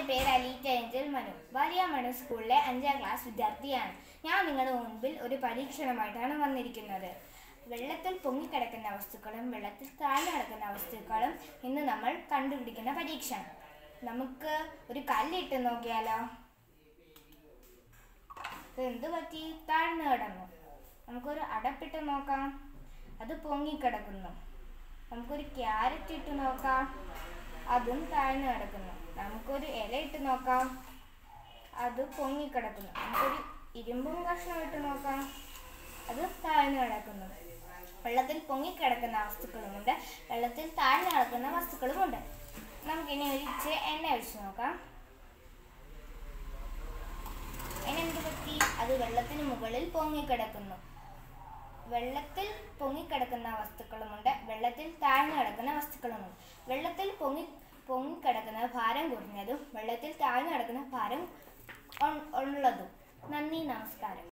പേര് അലീറ്റ ഏഞ്ചൽ മനു വാലിയാമണ സ്കൂളിലെ അഞ്ചാം ക്ലാസ് വിദ്യാർത്ഥിയാണ് ഞാൻ നിങ്ങളുടെ മുൻപിൽ ഒരു പരീക്ഷണമായിട്ടാണ് വന്നിരിക്കുന്നത് വെള്ളത്തിൽ പൊങ്ങിക്കിടക്കുന്ന വസ്തുക്കളും വെള്ളത്തിൽ താഴ്ന്നു കിടക്കുന്ന വസ്തുക്കളും ഇന്ന് നമ്മൾ കണ്ടുപിടിക്കുന്ന പരീക്ഷണം നമുക്ക് ഒരു കല്ലിട്ട് നോക്കിയാലോ ഇത് എന്ത് പറ്റി താഴ്ന്നു കിടന്നു നമുക്കൊരു അടപ്പിട്ട് നോക്കാം അത് പൊങ്ങിക്കിടക്കുന്നു നമുക്കൊരു ക്യാരറ്റ് ഇട്ട് നോക്കാം അതും താഴ്ന്നു കിടക്കുന്നു നമുക്കൊരു ഇല ഇട്ട് നോക്കാം അത് പൊങ്ങിക്കിടക്കുന്നു നമുക്കൊരു ഇരുമ്പും കഷ്ണം ഇട്ട് നോക്കാം അത് താഴ്ന്നു കിടക്കുന്നു വെള്ളത്തിൽ പൊങ്ങിക്കിടക്കുന്ന വസ്തുക്കളുമുണ്ട് വെള്ളത്തിൽ താഴ്ന്നു കിടക്കുന്ന വസ്തുക്കളുമുണ്ട് നമുക്കിനി ഒരു ഇച്ചിരി എണ്ണ ഒഴിച്ച് നോക്കാം അതിനെന്ത് പറ്റി അത് വെള്ളത്തിന് മുകളിൽ പൊങ്ങിക്കിടക്കുന്നു വെള്ളത്തിൽ പൊങ്ങിക്കിടക്കുന്ന വസ്തുക്കളുമുണ്ട് വെള്ളത്തിൽ താഴ്ന്നു കിടക്കുന്ന വസ്തുക്കളുമുണ്ട് വെള്ളത്തിൽ പൊങ്ങി പൊങ്ങിക്കിടക്കുന്ന ഭാരം കുറഞ്ഞതും വെള്ളത്തിൽ താഴ്ന്നു കിടക്കുന്ന ഭാരം ഉൺ- ഉള്ളതും നന്ദി നമസ്കാരം